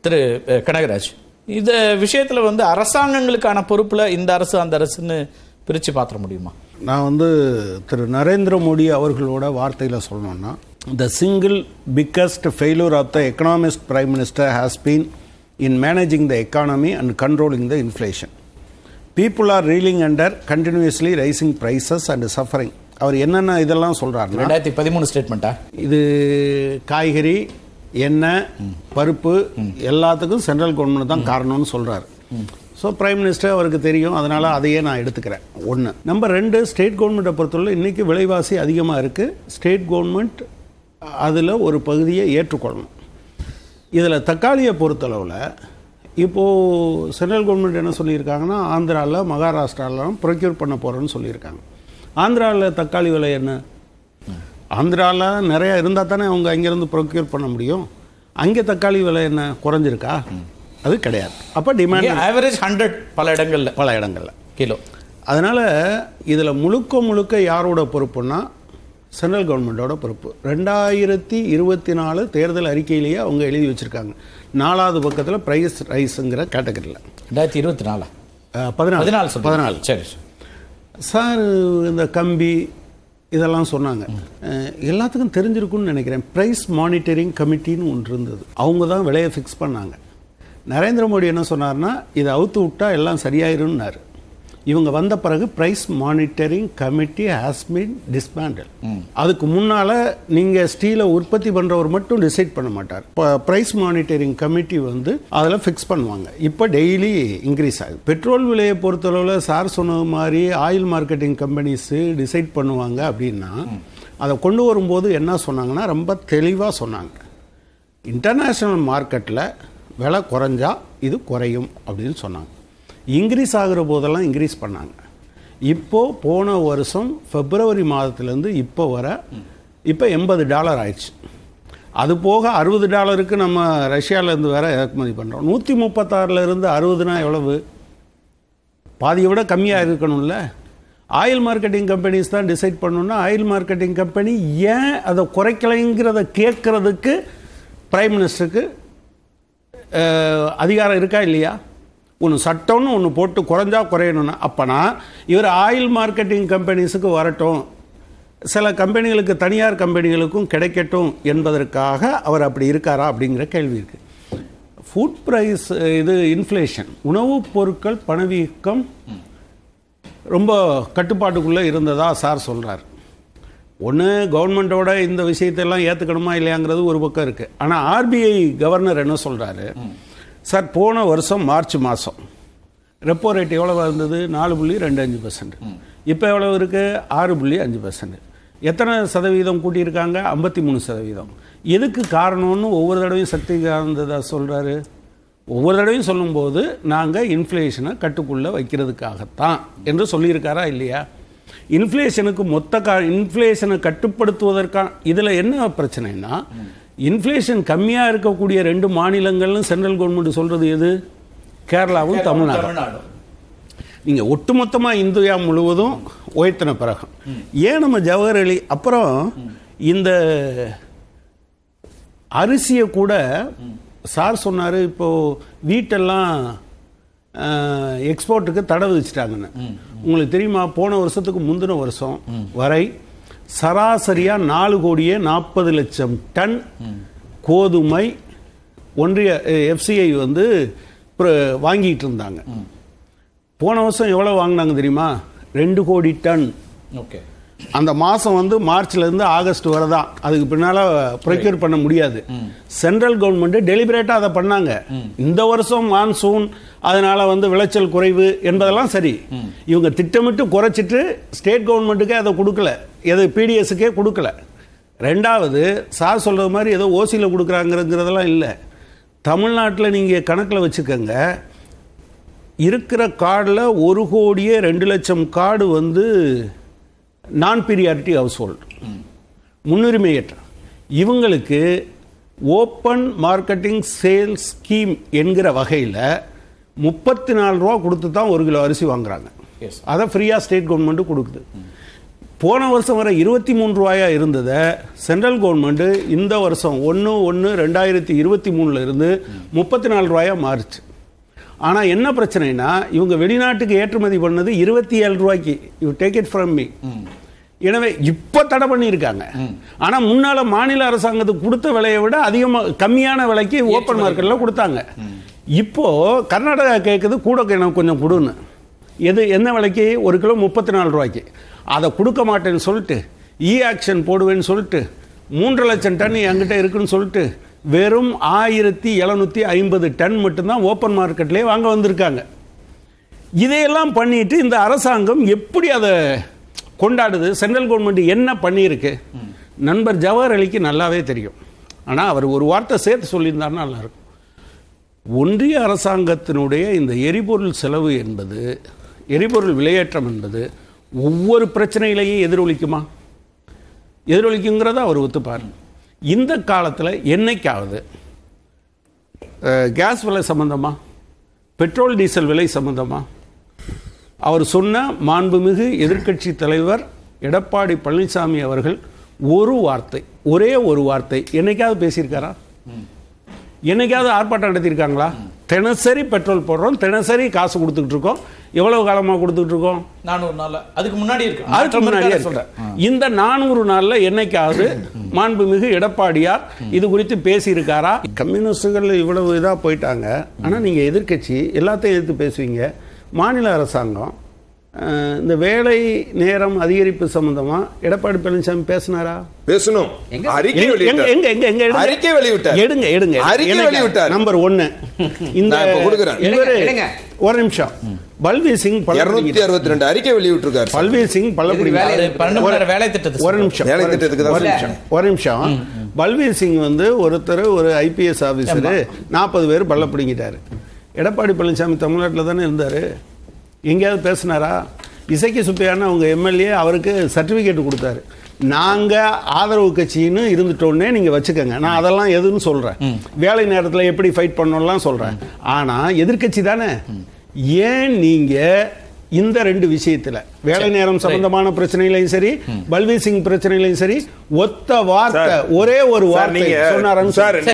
திரு அஹ், கனகராஜ் இந்த விஷயத்துல வந்து அரசாங்கங்களுக்கான பொறுப்புல இந்த அரசு அந்த அரசுன்னு பிரிச்சு பாத்திர முடியுமா நான் வந்து திரு நரேந்திர மோடி அவர்களோட வார்த்தையில் சொல்லணும்னா the single biggest failure of the economist prime minister has been in managing the economy and controlling the inflation people are reeling under continuously rising prices and suffering அவர் என்னென்ன இதெல்லாம் சொல்கிறாருன்னா ரெண்டாயிரத்தி பதிமூணு ஸ்டேட்மெண்ட்டா இது காய்கறி எண்ணெய் பருப்பு எல்லாத்துக்கும் சென்ட்ரல் கவர்மெண்ட் தான் காரணம்னு சொல்றாரு ஸோ பிரைம் மினிஸ்டர் அவருக்கு தெரியும் அதனால அதையே நான் எடுத்துக்கிறேன் ஒன்று நம்பர் ரெண்டு ஸ்டேட் கவர்மெண்ட்டை பொறுத்தவரை இன்னைக்கு விலைவாசி அதிகமாக இருக்கு ஸ்டேட் கவர்மெண்ட் அதில் ஒரு பகுதியை ஏற்றுக்கொள்ளணும் இதில் தக்காளியை பொறுத்தளவில் இப்போது சென்ட்ரல் கவர்மெண்ட் என்ன சொல்லியிருக்காங்கன்னா ஆந்திராவில் மகாராஷ்டிராலாம் ப்ரொக்யூர் பண்ண போகிறேன்னு சொல்லியிருக்காங்க ஆந்திராவில் தக்காளி விலை என்ன ஆந்திராவில் நிறைய இருந்தால் தானே அவங்க அங்கேருந்து ப்ரொக்யூர் பண்ண முடியும் அங்கே தக்காளி விலை என்ன குறைஞ்சிருக்கா அது கிடையாது அப்போ டிமாண்ட் ஆவரேஜ் ஹண்ட்ரட் பல இடங்கள்ல பல இடங்கள்ல கிலோ அதனால் இதில் முழுக்க முழுக்க யாரோட பொறுப்புன்னா சென்ட்ரல் கவர்மெண்ட்டோட பொறுப்பு ரெண்டாயிரத்தி இருபத்தி நாலு தேர்தல் அறிக்கையிலேயே அவங்க எழுதி வச்சுருக்காங்க நாலாவது பக்கத்தில் ப்ரைஸ் ரைஸுங்கிற கேட்டகரியில் ரெண்டாயிரத்தி இருபத்தி நாலா பதினாலு பதினாலு சொல்லுங்க. பதினாலு சரி சார் இந்த கம்பி இதெல்லாம் சொன்னாங்க அஹ், எல்லாத்துக்கும் தெரிஞ்சிருக்கும்னு நினைக்கிறேன் ப்ரைஸ் மானிட்டரிங் கமிட்டின்னு ஒன்று இருந்தது அவங்க தான் விலையை ஃபிக்ஸ் பண்ணாங்க நரேந்திர மோடி என்ன சொன்னார்னா இதை அவுத்து விட்டா எல்லாம் சரியாயிரும்னாரு இவங்க வந்த பிறகு price monitoring committee has been disbanded அதுக்கு முன்னால நீங்க ஸ்டீலை உற்பத்தி பண்றவர் மட்டும் டிசைட் பண்ண மாட்டார் இப்போ ப்ரைஸ் மானிட்டரிங் கமிட்டி வந்து அதில் ஃபிக்ஸ் பண்ணுவாங்க இப்போ டெய்லி இன்க்ரீஸ் ஆகுது பெட்ரோல் விலையை பொறுத்தளவில் சார் சொன்னது மாதிரி ஆயில் மார்க்கெட்டிங் கம்பெனிஸு டிசைட் பண்ணுவாங்க அப்படின்னா அதை கொண்டு வரும்போது என்ன சொன்னாங்கன்னா ரொம்ப தெளிவாக சொன்னாங்க இன்டர்நேஷ்னல் மார்க்கெட்டில் விலை குறைஞ்சா இது குறையும் அப்படின்னு சொன்னாங்க இன்க்ரீஸ் ஆகுற போதெல்லாம் இன்க்ரீஸ் பண்ணாங்க இப்போ போன வருஷம் பிப்ரவரி மாதத்துலேருந்து இப்போ வர இப்போ எண்பது டாலர் ஆயிடுச்சு அது போக அறுபது டாலருக்கு நம்ம ரஷ்யாவிலேருந்து வேற இறக்குமதி பண்ணுறோம் நூற்றி முப்பத்தாறுல இருந்து அறுபதுனா எவ்வளவு பாதியை விட கம்மியாக இருக்கணும்ல ஆயில் மார்க்கெட்டிங் கம்பெனிஸ் தான் டிசைட் பண்ணணும்னா ஆயில் மார்க்கெட்டிங் கம்பெனி ஏன் அதை குறைக்கலைங்கிறத கேட்கறதுக்கு பிரைம் மினிஸ்டருக்கு அஹ், அதிகாரம் இருக்கா இல்லையா ஒன்று சட்டம்னு ஒன்று போட்டு குறைஞ்சா குறையணும்னா அப்போனா இவர் ஆயில் மார்க்கெட்டிங் கம்பெனிஸுக்கு வரட்டும் சில கம்பெனிகளுக்கு தனியார் கம்பெனிகளுக்கும் கிடைக்கட்டும் என்பதற்காக அவர் அப்படி இருக்காரா அப்படிங்கிற கேள்வி இருக்கு ஃபுட் ப்ரைஸ் இது இன்ஃப்ளேஷன் உணவுப் பொருட்கள் பணவீக்கம் ரொம்ப கட்டுப்பாட்டுக்குள்ளே இருந்ததா சார் சொல்கிறார் ஒன்று கவர்மெண்ட்டோட இந்த விஷயத்தெல்லாம் ஏற்றுக்கணுமா இல்லையாங்கிறது ஒரு பக்கம் இருக்குது ஆனால் ஆர்பிஐ கவர்னர் என்ன சொல்கிறாரு சார் போன வருஷம் மார்ச் மாதம் ரெப்போ ரேட் எவ்வளோ இருந்தது நாலு புள்ளி ரெண்டு அஞ்சு பர்சன்ட் இப்போ எவ்வளோ இருக்குது ஆறு புள்ளி அஞ்சு பர்சன்ட் எத்தனை சதவீதம் கூட்டியிருக்காங்க ஐம்பத்தி மூணு சதவீதம் எதுக்கு காரணம்னு ஒவ்வொரு தடவையும் சக்திகானந்ததா சொல்கிறாரு ஒவ்வொரு தடவையும் சொல்லும்போது நாங்கள் இன்ஃப்ளேஷனை கட்டுக்குள்ளே வைக்கிறதுக்காகத்தான் என்று சொல்லியிருக்காரா இல்லையா இன்ஃப்ளேஷனுக்கு மொத்த கா இன்ஃப்ளேஷனை கட்டுப்படுத்துவதற்கான இதில் என்ன பிரச்சனைனா இன்ஃப்ளேஷன் கம்மியாக இருக்கக்கூடிய ரெண்டு மாநிலங்கள்னு சென்ட்ரல் கவர்மெண்ட் சொல்கிறது எது கேரளாவும் தமிழ்நாடும் தமிழ்நாடு நீங்கள் ஒட்டுமொத்தமாக இந்தியா முழுவதும் உயர்த்தின பிறகு ஏன் நம்ம ஜவஹர் அலி அப்புறம் இந்த அரிசியை கூட சார் சொன்னார் இப்போ வீட்டெல்லாம் எக்ஸ்போர்ட்டுக்கு தடை விதிச்சிட்டாங்கன்னு உங்களுக்கு தெரியுமா போன வருஷத்துக்கு முந்தின வருஷம் வரை சராசரியா நாலு கோடியே நாற்பது லட்சம் டன் கோதுமை ஒன்றிய எஃப்சிஐ வந்து பிர- வாங்கிட்டு இருந்தாங்க போன வருஷம் எவ்வளவு வாங்கினாங்க தெரியுமா ரெண்டு கோடி டன் ஓகே அந்த மாசம் வந்து மார்ச்ல இருந்து ஆகஸ்ட் வரை தான் அதுக்கு பின்னால ப்ரொக்யூர் பண்ண முடியாது சென்ட்ரல் கவர்மெண்ட் டெலிபரேட்டா அதை பண்ணாங்க இந்த வருஷம் மான்சூன் அதனால வந்து விளைச்சல் குறைவு என்பதெல்லாம் சரி இவங்க திட்டமிட்டு குறைச்சிட்டு ஸ்டேட் கவர்மெண்ட்டுக்கே அதை கொடுக்கல எது பிடிஎஸ்க்கே கொடுக்கல ரெண்டாவது சார் சொல்றது மாதிரி ஏதோ ஓசியில் கொடுக்குறாங்கிறதெல்லாம் இல்லை தமிழ்நாட்டில் நீங்கள் கணக்கில் வச்சுக்கோங்க இருக்கிற கார்டில் ஒரு கோடியே ரெண்டு லட்சம் கார்டு வந்து நான் பீரியாரிட்டி ஹவுஸ் ஹோல்டு முன்னுரிமையற்ற இவங்களுக்கு ஓப்பன் மார்க்கெட்டிங் சேல்ஸ் ஸ்கீம் என்கிற வகையில் முப்பத்தி நாலு ரூபா கொடுத்து தான் ஒரு கிலோ அரிசி வாங்குறாங்க Yes. அதை ஃப்ரீயாக ஸ்டேட் கவர்மெண்ட் கொடுக்குது போன வருஷம் வரை இருபத்தி மூணு ரூபாயா இருந்ததை சென்ட்ரல் கவர்மெண்ட் இந்த வருஷம் ஒன்று ஒன்று ரெண்டாயிரத்தி இருபத்தி மூணுல இருந்து முப்பத்தி நாலு ரூபாயா மாறுச்சு ஆனால் என்ன பிரச்சனைனா இவங்க வெளிநாட்டுக்கு ஏற்றுமதி பண்ணது இருபத்தி ஏழு ரூபாய்க்கு you take it from me எனவே இப்போ தடை பண்ணியிருக்காங்க ஆனால் முன்னால மாநில அரசாங்கத்துக்கு கொடுத்த விலையை விட அதிகமாக கம்மியான விலைக்கு ஓப்பன் மார்க்கெட்ல கொடுத்தாங்க இப்போ கர்நாடகா கேட்குது கூட எனக்கு கொஞ்சம் கொடுன்னு எது என்ன விலைக்கு ஒரு கிலோ முப்பத்தி நாலு ரூபாய்க்கு அதை கொடுக்க மாட்டேன்னு சொல்லிட்டு இ ஆக்ஷன் போடுவேன்னு சொல்லிட்டு மூன்று லட்சம் டன் என்கிட்ட இருக்குன்னு சொல்லிட்டு வெறும் ஆயிரத்தி எழுநூத்தி ஐம்பது டன் மட்டும்தான் ஓப்பன் மார்க்கெட்லேயே வாங்க வந்திருக்காங்க இதையெல்லாம் பண்ணிட்டு இந்த அரசாங்கம் எப்படி அதை கொண்டாடுது சென்ட்ரல் கவர்மெண்ட் என்ன பண்ணியிருக்கு நண்பர் ஜவஹர் அலிக்கு நல்லாவே தெரியும் ஆனால் அவர் ஒரு வார்த்தை சேர்த்து சொல்லியிருந்தாருன்னா நல்லா இருக்கும் ஒன்றிய அரசாங்கத்தினுடைய இந்த எரிபொருள் செலவு என்பது எரிபொருள் விலையேற்றம் என்பது ஒவ்வொரு பிரச்சனையிலையும் எதிரொலிக்குமா எதிரொலிக்குங்கிறத அவர் ஒத்துப்பார் இந்த காலத்தில் என்னைக்காவது அஹ், கேஸ் விலை சம்பந்தமா பெட்ரோல் டீசல் விலை சம்பந்தமா அவர் சொன்ன மாண்புமிகு எதிர்க்கட்சி தலைவர் எடப்பாடி பழனிசாமி அவர்கள் ஒரு வார்த்தை ஒரே ஒரு வார்த்தை என்னைக்காவது பேசியிருக்காரா என்னைக்காவது ஆர்ப்பாட்டம் நடத்தியிருக்காங்களா தினசரி பெட்ரோல் போடுறோம் தினசரி காசு கொடுத்துக்கிட்டு இருக்கோம் எவ்வளவு காலமாக கொடுத்துக்கிட்டு இருக்கோம் நானூறு நாள்ல அதுக்கு முன்னாடி இருக்கு அதுக்கு மாற்றம் முன்னாடியே இருக்காது இருக்கு. சொல்றேன் இந்த நானூறு நாள்ல என்னைக்காவது மாண்புமிகு எடப்பாடியார் இது குறித்து பேசியிருக்காரா கம்யூனிஸ்டுகள் இவ்வளவு இதா போயிட்டாங்க ஆனா நீங்க எதிர்க்கட்சி எல்லாத்தையும் எதிர்த்து பேசுவீங்க மாநில அரசாங்கம் அஹ், இந்த வேலை நேரம் அதிகரிப்பு சம்பந்தமா எடப்பாடி பழனிசாமி பேசினாரா பேசணும் அறிக்கை எங்க- எங்க வெளியிட்டார் எங்க எங்க எங்க எடுங்க. அறிக்கை வெளியிட்டார். எடுங்க எடுங்க அறிக்கை எனக்கு வெளியிட்டார். நம்பர் ஒன்னு இந்த நான் இப்ப கொடுக்கிறேன். இவரு எடுங்க, எடுங்க. ஒரு நிமிஷம் பல்பீர் சிங் இருநூத்தி பல்லப்படி அறுபத்தி ரெண்டு அறிக்கை வெளியிட்டிருக்காரு சார். பல்பீர் சிங் பல்லப்படி வேலை- அது பன்னெண்டு மணி நேரம் வேலை திட்டத்தை ஒரு நிமிஷம் வேலை ஒரு திட்டத்துக்கு தான் ஒரு சொல்றேன். நிமிஷம் ஒரு நிமிஷம் பல்பீர் சிங் வந்து ஒருத்தர் ஒரு ஐபிஎஸ் ஆபீசர் நாற்பது பேர் பல்ல பிடிங்கிட்டாரு எடப்பாடி பழனிசாமி தமிழ்நாட்டில் தானே இருந்தாரு எங்கேயாவது பேசினாரா இசைக்கு சுப்பையான அவங்க எம்எல்ஏ அவருக்கு சர்டிபிகேட் கொடுத்தாரு நாங்க ஆதரவு கட்சின்னு இருந்துட்டோன்னே நீங்க வச்சுக்கோங்க நான் அதெல்லாம் எதுன்னு சொல்றேன் வேலை நேரத்தில் எப்படி ஃபைட் பண்ணணும்லாம் சொல்றேன் ஆனா எதிர்க்கட்சி தானே ஏன் நீங்க இந்த ரெண்டு விஷயத்துல வேலை நேரம் சம்பந்தமான பிரச்சனைகளையும் சரி பல்வீர் சிங் பிரச்சனைகளையும் சரி ஒத்த வார்த்தை சார், ஒரே ஒரு சார், வார்த்தை நீங்க- சொன்னாரன்னு சார், சொல்லுங்க.